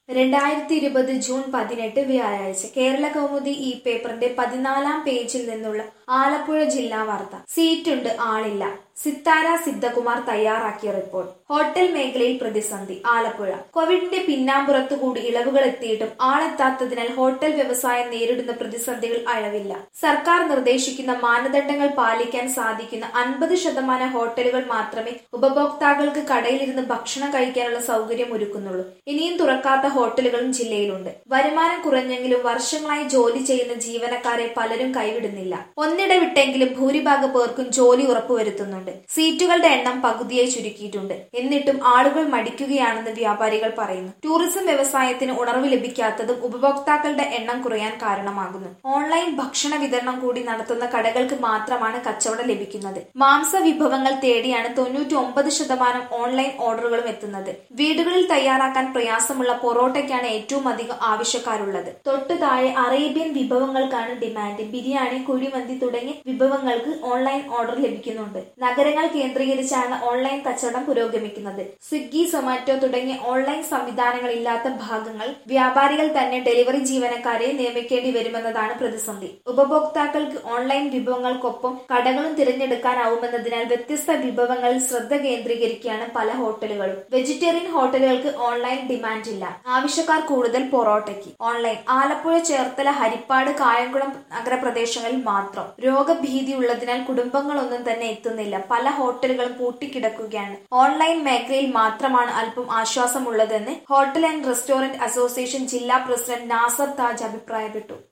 രണ്ടായിരത്തി ഇരുപത് ജൂൺ പതിനെട്ട് വ്യാഴാഴ്ച കേരള കൗമുദി ഈ പേപ്പറിന്റെ പതിനാലാം പേജിൽ നിന്നുള്ള ആലപ്പുഴ ജില്ലാ വാർത്ത സീറ്റുണ്ട് ആളില്ല സിത്താര സിദ്ധകുമാർ തയ്യാറാക്കിയ റിപ്പോർട്ട് ഹോട്ടൽ മേഖലയിൽ പ്രതിസന്ധി ആലപ്പുഴ കോവിഡിന്റെ പിന്നാമ്പുറത്തുകൂടി ഇളവുകൾ എത്തിയിട്ടും ആളെത്താത്തതിനാൽ ഹോട്ടൽ വ്യവസായം നേരിടുന്ന പ്രതിസന്ധികൾ അളവില്ല സർക്കാർ നിർദ്ദേശിക്കുന്ന മാനദണ്ഡങ്ങൾ പാലിക്കാൻ സാധിക്കുന്ന അൻപത് ശതമാനം ഹോട്ടലുകൾ മാത്രമേ ഉപഭോക്താക്കൾക്ക് കടയിലിരുന്ന് ഭക്ഷണം കഴിക്കാനുള്ള സൗകര്യം ഒരുക്കുന്നുള്ളൂ ഇനിയും തുറക്കാത്ത ഹോട്ടലുകളും ജില്ലയിലുണ്ട് വരുമാനം കുറഞ്ഞെങ്കിലും വർഷങ്ങളായി ജോലി ചെയ്യുന്ന ജീവനക്കാരെ പലരും കൈവിടുന്നില്ല ഒന്നിടവിട്ടെങ്കിലും ഭൂരിഭാഗ പേർക്കും ജോലി ഉറപ്പുവരുത്തുന്നുണ്ട് സീറ്റുകളുടെ എണ്ണം പകുതിയായി ചുരുക്കിയിട്ടുണ്ട് എന്നിട്ടും ആളുകൾ മടിക്കുകയാണെന്ന് വ്യാപാരികൾ പറയുന്നു ടൂറിസം വ്യവസായത്തിന് ഉണർവ് ലഭിക്കാത്തതും ഉപഭോക്താക്കളുടെ എണ്ണം കുറയാൻ കാരണമാകുന്നു ഓൺലൈൻ ഭക്ഷണ വിതരണം കൂടി നടത്തുന്ന കടകൾക്ക് മാത്രമാണ് കച്ചവടം ലഭിക്കുന്നത് മാംസ വിഭവങ്ങൾ തേടിയാണ് തൊണ്ണൂറ്റി ഒമ്പത് ശതമാനം ഓൺലൈൻ ഓർഡറുകളും എത്തുന്നത് വീടുകളിൽ തയ്യാറാക്കാൻ പ്രയാസമുള്ള പൊറോട്ടയ്ക്കാണ് ഏറ്റവും അധികം ആവശ്യക്കാരുള്ളത് തൊട്ടു താഴെ അറേബ്യൻ വിഭവങ്ങൾക്കാണ് ഡിമാൻഡ് ബിരിയാണി കുഴിമന്തി തുടങ്ങിയ വിഭവങ്ങൾക്ക് ഓൺലൈൻ ഓർഡർ ലഭിക്കുന്നുണ്ട് നഗരങ്ങൾ കേന്ദ്രീകരിച്ചാണ് ഓൺലൈൻ കച്ചവടം പുരോഗമിക്കുന്നത് സ്വിഗ്ഗി സൊമാറ്റോ തുടങ്ങിയ ഓൺലൈൻ സംവിധാനങ്ങൾ ഇല്ലാത്ത ഭാഗങ്ങൾ വ്യാപാരികൾ തന്നെ ഡെലിവറി ജീവനക്കാരെ നിയമിക്കേണ്ടി വരുമെന്നതാണ് പ്രതിസന്ധി ഉപഭോക്താക്കൾക്ക് ഓൺലൈൻ വിഭവങ്ങൾക്കൊപ്പം കടകളും തിരഞ്ഞെടുക്കാനാവുമെന്നതിനാൽ വ്യത്യസ്ത വിഭവങ്ങളിൽ ശ്രദ്ധ കേന്ദ്രീകരിക്കുകയാണ് പല ഹോട്ടലുകളും വെജിറ്റേറിയൻ ഹോട്ടലുകൾക്ക് ഓൺലൈൻ ഡിമാൻഡ് ഇല്ല ആവശ്യക്കാർ കൂടുതൽ പൊറോട്ടയ്ക്ക് ഓൺലൈൻ ആലപ്പുഴ ചേർത്തല ഹരിപ്പാട് കായംകുളം നഗരപ്രദേശങ്ങളിൽ മാത്രം രോഗഭീതി ഉള്ളതിനാൽ കുടുംബങ്ങളൊന്നും തന്നെ എത്തുന്നില്ല പല ഹോട്ടലുകളും പൂട്ടിക്കിടക്കുകയാണ് ഓൺലൈൻ മേഖലയിൽ മാത്രമാണ് അല്പം ആശ്വാസമുള്ളതെന്ന് ഹോട്ടൽ ആൻഡ് റെസ്റ്റോറന്റ് അസോസിയേഷൻ ജില്ലാ പ്രസിഡന്റ് നാസർ താജ് അഭിപ്രായപ്പെട്ടു